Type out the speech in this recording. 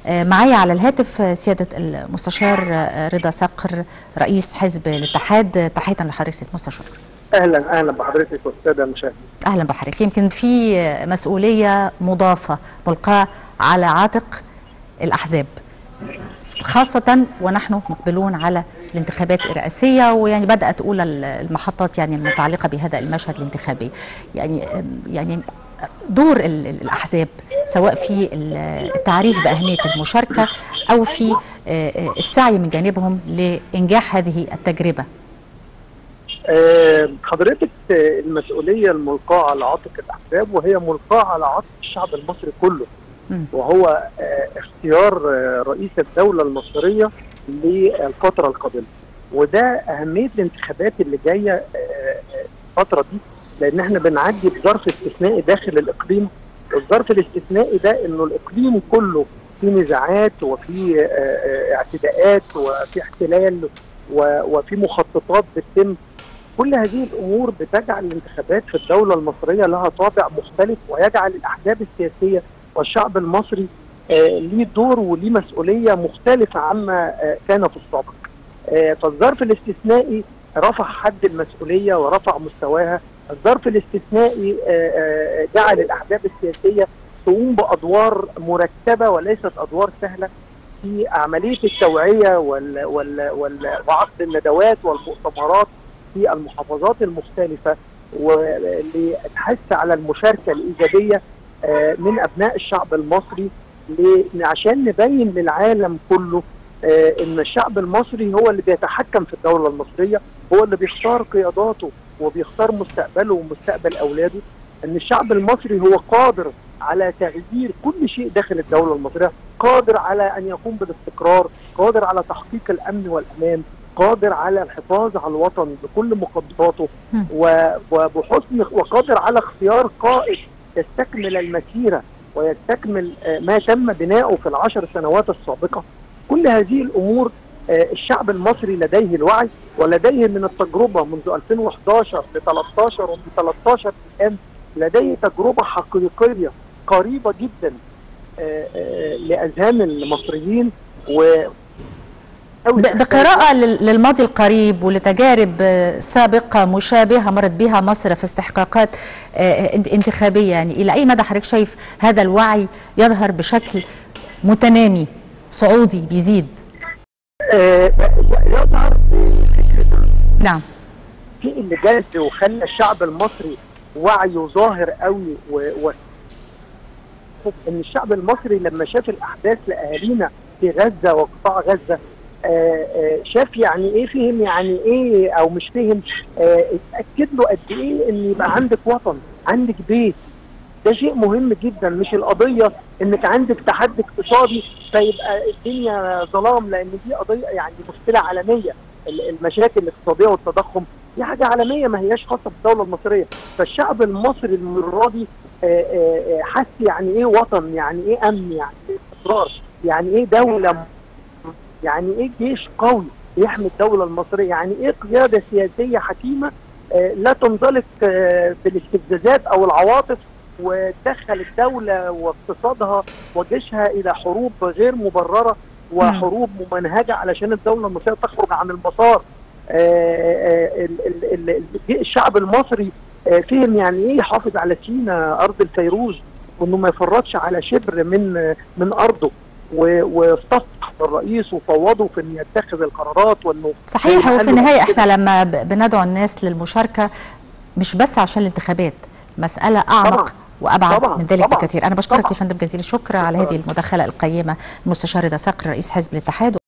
معايا على الهاتف سيادة المستشار رضا صقر رئيس حزب الاتحاد تحية لحضرتك سيادة المستشار اهلا اهلا بحضرتك والساده المشاهدين اهلا بحضرتك يمكن في مسؤوليه مضافه ملقاه على عاتق الاحزاب خاصة ونحن مقبلون على الانتخابات الرئاسية ويعني بدأت أولى المحطات يعني المتعلقة بهذا المشهد الانتخابي يعني يعني دور الأحزاب سواء في التعريف بأهمية المشاركة أو في السعي من جانبهم لإنجاح هذه التجربة حضرتك المسؤولية الملقاة على عاتق الأحزاب وهي ملقاة على عاتق الشعب المصري كله وهو اختيار رئيس الدولة المصرية للفترة القادمة وده أهمية الانتخابات اللي جاية الفترة دي لأن احنا بنعدي بظرف استثنائي داخل الإقليم الظرف الاستثنائي ده إنه الإقليم كله في نزاعات وفي اعتداءات وفي احتلال وفي مخططات بتتم كل هذه الامور بتجعل الانتخابات في الدوله المصريه لها طابع مختلف ويجعل الاحزاب السياسيه والشعب المصري آه ليه دور وليه مسؤوليه مختلفه عما آه كان في السابق. آه فالظرف الاستثنائي رفع حد المسؤوليه ورفع مستواها، الظرف الاستثنائي جعل الاحزاب السياسيه تقوم بادوار مركبه وليست ادوار سهله في عمليه التوعيه وال وال وال وعقد الندوات والمؤتمرات في المحافظات المختلفة وللحث على المشاركة الإيجابية من أبناء الشعب المصري عشان نبين للعالم كله ان الشعب المصري هو اللي بيتحكم في الدولة المصرية هو اللي بيختار قياداته وبيختار مستقبله ومستقبل أولاده ان الشعب المصري هو قادر على تغيير كل شيء داخل الدولة المصرية قادر على أن يقوم بالاستقرار قادر على تحقيق الأمن والأمان قادر على الحفاظ على الوطن بكل مقدراته وبحسن وقادر على اختيار قائد يستكمل المسيرة ويستكمل ما تم بناؤه في العشر سنوات السابقة كل هذه الأمور الشعب المصري لديه الوعي ولديه من التجربة منذ 2011 ل 13 ومن 13 الآن لديه تجربة حقيقية قريبة جدا لأذهان المصريين و بقراءة للماضي القريب ولتجارب سابقة مشابهة مرت بها مصر في استحقاقات انتخابية يعني إلى أي مدى حضرتك شايف هذا الوعي يظهر بشكل متنامي صعودي بيزيد يظهر نعم في اللي جاز وخلى الشعب المصري وعيه ظاهر قوي و... و... ان الشعب المصري لما شاف الاحداث لاهالينا في غزه وقطاع غزه آآ آآ شاف يعني ايه فهم يعني ايه او مش فهم اتاكد له قد ايه ان يبقى عندك وطن عندك بيت ده شيء مهم جدا مش القضيه انك عندك تحدي اقتصادي فيبقى الدنيا ظلام لان دي قضيه يعني مشكله عالميه المشاكل الاقتصاديه والتضخم دي حاجه عالميه ما هياش خاصه بالدوله المصريه فالشعب المصري المره دي حس يعني ايه وطن يعني ايه امن يعني ايه استقرار يعني ايه دوله يعني ايه جيش قوي يحمي الدوله المصريه يعني ايه قياده سياسيه حكيمه آه لا تنزلق آه بالاستفزازات او العواطف وتدخل الدوله واقتصادها وجيشها الى حروب غير مبرره وحروب ممنهجه علشان الدوله المصريه تخرج عن المسار آه الشعب المصري فهم يعني ايه يحافظ على سينا ارض الفيروز وانه ما يفرطش على شبر من من ارضه واصطف الرئيس وفوضوا في انه يتخذ القرارات وانه صحيح وفي النهايه احنا لما بندعو الناس للمشاركه مش بس عشان الانتخابات مساله اعمق طبعا. وابعد طبعا. من ذلك طبعا. بكثير انا بشكرك يا فندم جزيل الشكر على هذه المداخله القيمه المستشار رضا صقر رئيس حزب الاتحاد